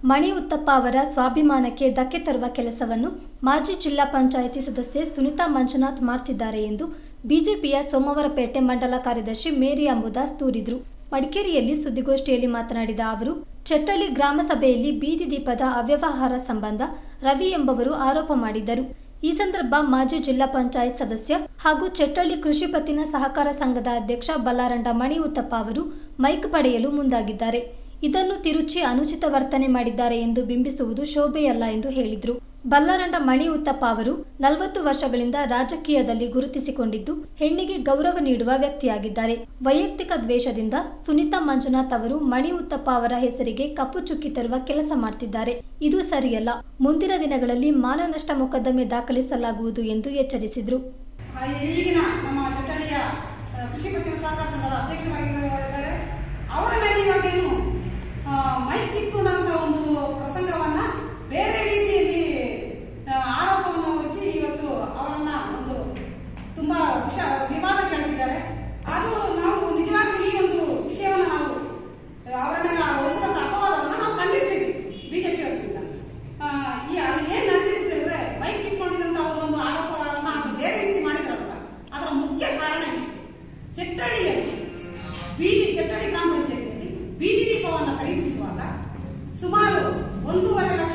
ಮಣಿ ಉತ್ತಪ್ಪ ಅವರ ಸ್ವಾಭಿಮಾನಕ್ಕೆ ಧಕ್ಕೆ ತರುವ ಕೆಲಸವನ್ನು ಮಾಜಿ ಜಿಲ್ಲಾ ಪಂಚಾಯಿತಿ ಸದಸ್ಯೆ ಸುನಿತಾ ಮಂಜುನಾಥ್ ಮಾಡ್ತಿದ್ದಾರೆ ಎಂದು ಬಿಜೆಪಿಯ ಸೋಮವಾರಪೇಟೆ ಮಂಡಲ ಕಾರ್ಯದರ್ಶಿ ಮೇರಿ ಅಂಬುದಾಸ್ ದೂರಿದ್ರು ಮಡಿಕೇರಿಯಲ್ಲಿ ಸುದ್ದಿಗೋಷ್ಠಿಯಲ್ಲಿ ಮಾತನಾಡಿದ ಅವರು ಚೆಟ್ಟಳ್ಳಿ ಗ್ರಾಮ ಸಭೆಯಲ್ಲಿ ಬೀದಿ ದೀಪದ ಅವ್ಯವಹಾರ ಸಂಬಂಧ ರವಿ ಎಂಬುವರು ಆರೋಪ ಮಾಡಿದ್ದರು ಈ ಸಂದರ್ಭ ಮಾಜಿ ಜಿಲ್ಲಾ ಪಂಚಾಯತ್ ಸದಸ್ಯ ಹಾಗೂ ಚೆಟ್ಟಳ್ಳಿ ಕೃಷಿ ಪತ್ತಿನ ಸಹಕಾರ ಸಂಘದ ಅಧ್ಯಕ್ಷ ಬಲ್ಲಾರಂಡ ಮಣಿ ಉತ್ತಪ್ಪ ಅವರು ಮೈಕ್ ಪಡೆಯಲು ಮುಂದಾಗಿದ್ದಾರೆ ಇದನ್ನು ತಿರುಚಿ ಅನುಚಿತ ವರ್ತನೆ ಮಾಡಿದ್ದಾರೆ ಎಂದು ಬಿಂಬಿಸುವುದು ಶೋಭೆಯಲ್ಲ ಎಂದು ಹೇಳಿದ್ರು ಬಲ್ಲಾರಂಡ ಮಣಿ ಉತ್ತಪ್ಪ ಅವರು ನಲವತ್ತು ವರ್ಷಗಳಿಂದ ರಾಜಕೀಯದಲ್ಲಿ ಗುರುತಿಸಿಕೊಂಡಿದ್ದು ಹೆಣ್ಣಿಗೆ ಗೌರವ ನೀಡುವ ವ್ಯಕ್ತಿಯಾಗಿದ್ದಾರೆ ವೈಯಕ್ತಿಕ ದ್ವೇಷದಿಂದ ಸುನೀತಾ ಮಂಜುನಾಥ್ ಅವರು ಮಣಿ ಉತ್ತಪ್ಪ ಅವರ ಹೆಸರಿಗೆ ಕಪ್ಪು ಚುಕ್ಕಿ ತರುವ ಕೆಲಸ ಮಾಡ್ತಿದ್ದಾರೆ ಇದು ಸರಿಯಲ್ಲ ಮುಂದಿನ ದಿನಗಳಲ್ಲಿ ಮಾನನಷ್ಟ ಮೊಕದ್ದಮೆ ದಾಖಲಿಸಲಾಗುವುದು ಎಂದು ಎಚ್ಚರಿಸಿದ್ರು ಆ, ಈಗಿನ ನಮ್ಮ ಚಟ್ಟಳ್ಳಿಯ ಆ, ಕೃಷಿ ಪತ್ತಿನ ಸಹಕಾರ ಸಂಘದ ಅಧ್ಯಕ್ಷರಾಗಿದ್ದಾರೆ ಅವರ ಮೇಲೆ ಇವಾಗ ಏನು ಆ, ಮೈಕ್ ಕಿತ್ಕೊಂಡಂತ ಒಂದು ಪ್ರಸಂಗವನ್ನ ಬೇರೆ ರೀತಿಯಲ್ಲಿ ಆ, ಆರೋಪವನ್ನು ಹೊರಿಸಿ ಇವತ್ತು ಅವರನ್ನ ಒಂದು ತುಂಬಾ ವಿಷ ವಿವಾದ ಕೇಳ್ತಿದ್ದಾರೆ ಅದು ನಾವು ನಿಜವಾಗ್ಲೂ ಈ ಒಂದು ವಿಷಯವನ್ನ ನಾವು ಆ, ಅವರ ಮೇಲೆ ಹೊರಿಸಿದಂತ ಅಪವಾದವನ್ನ ನಾವು ಖಂಡಿಸ್ತೀವಿ ಬಿಜೆಪಿ ವತಿಯಿಂದ ಆ, ಈ ಅಲ್ಲಿ ಏನ್ ನಡೆದಿದೆ ಅಂತ ಹೇಳಿದ್ರೆ ಬೈಕ್ ಕಿತ್ಕೊಂಡಿದಂತ ಒಂದು ಆರೋಪವನ್ನ ಅದು ಬೇರೆ ರೀತಿ ಮಾಡಿದ್ರಲ್ಲ ಅದರ ಮುಖ್ಯ ಕಾರಣ ಇಷ್ಟು ಚೆಟ್ಟಳ್ಳಿಯಲ್ಲಿ ಬೀದಿ ಚೆಟ್ಟಳ್ಳಿ ಗ್ರಾಮ ಪಂಚಾಯತಿಯಲ್ಲಿ ಬೀದಿ ದೀಪವನ್ನು ಖರೀದಿಸುವಾಗ ಸುಮಾರು ಒಂದೂವರೆ ಲಕ್ಷ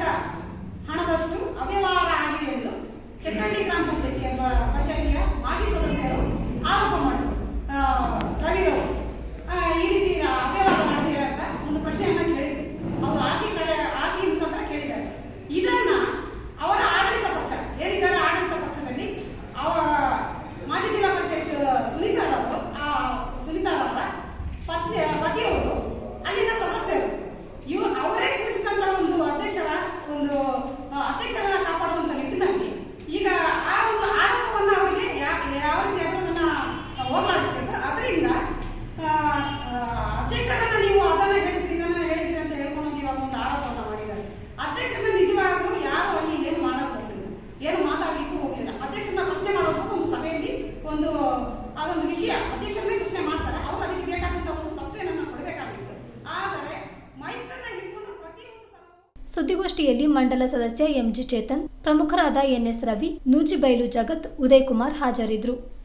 ಹಣದಷ್ಟು ಅವ್ಯವಹಾರ ಆಗಿದೆ ಎಂದು ಚೆಟ್ಟಳ್ಳಿ ಗ್ರಾಮ ಪಂಚಾಯತಿಯ ಪಂಚಾಯತಿಯ ಮಾಜಿ ಸದಸ್ಯರು ಆರೋಪ ಮಾಡಿದರು ಆ, ರವಿರವರು ಆ, ಈ ರೀತಿ ಅವ್ಯವಹಾರ ನಡೆದಿದೆ ಅಂತ ಒಂದು ಪ್ರಶ್ನೆಯನ್ನ ಕೇಳಿದ್ರು ಅವರು ಆರ್ಟಿ ಆರ್ಟಿ ಮುಖಾಂತರ ಕೇಳಿದ್ದಾರೆ ಇದನ್ನ ಅವರ ಆಡಳಿತ ಪಕ್ಷ ಏನಿದ್ದಾರೆ ಆಡಳಿತ ಪಕ್ಷದಲ್ಲಿ ಅವರ ಮಾಜಿ ಜಿಲ್ಲಾ ಪಂಚಾಯತ್ ಸುನೀತಾ ಅವರು ಆ ಸುನೀತಾ ಅವರ ಪತ್ನಿ ಪತಿಯವರು ಅಲ್ಲಿನ ಸದಸ್ಯರು ಇವ ಅವರೇ ಕೂರಿಸಿದಂತ ಒಂದು ಅಧ್ಯಕ್ಷರ ಒಂದು ಆ, ಅಧ್ಯಕ್ಷರನ್ನ ಕಾಪಾಡುವಂತ ನಿಟ್ಟಿನಲ್ಲಿ ಈಗ ಆ ಒಂದು ಆರೋಪವನ್ನ ಅವರಿಗೆ ಯಾ- ಯಾವ ರೀತಿ ಅದನ್ನ ಹೋಗಲಾಡಿಸ್ಬೇಕು ಅದರಿಂದ ಆ, ಆ, ಅಧ್ಯಕ್ಷರನ್ನ ನೀವು ಅದನ್ನ ಹೇಳಿದ್ರಿ ಇದನ್ನ ಹೇಳಿದ್ರಿ ಅಂತ ಹೇಳ್ಕೊಂಡು ಇವಾಗ ಒಂದು ಆರೋಪವನ್ನ ಮಾಡಿದ್ದಾರೆ ಅಧ್ಯಕ್ಷರನ್ನ ನಿಜವಾಗ್ಲೂ ಯಾರು ಅಲ್ಲಿ ಏನು ಮಾಡಕ್ ಹೋಗ್ಲಿಲ್ಲ ಏನು ಮಾತಾಡ್ಲಿಕ್ಕೂ ಹೋಗ್ಲಿಲ್ಲ ಅಧ್ಯಕ್ಷರನ್ನ ಪ್ರಶ್ನೆ ಮಾಡುವಂತ ಒಂದು ಸಭೆಯಲ್ಲಿ ಒಂದು ಅದೊಂದು ವಿಷಯ ಅಧ್ಯಕ್ಷರನ್ನೇ ಪ್ರಶ್ನೆ ಮಾಡ್ತಾರೆ ಅವ್ರು ಅದಕ್ಕೆ ಬೇಕಾದಂತ ಒಂದು ಸ್ಪಷ್ಟನೆಯನ್ನ ಕೊಡಬೇಕಾಗಿತ್ತು ಆದರೆ ಮೈಕನ್ನ ಹಿಡ್ಕೊಂಡು ಪ್ರತಿಯೊಂದು ಸಭೆ ಸುದ್ದಿಗೋಷ್ಠಿಯಲ್ಲಿ ಮಂಡಲ ಸದಸ್ಯ ಎಂಜಿ ಚೇತನ್ ಪ್ರಮುಖರಾದ ಎನ್ಎಸ್ ರವಿ ನೂಜಿಬೈಲು ಜಗತ್ ಉದಯ್ ಕುಮಾರ್ ಹಾಜರಿದ್ದರು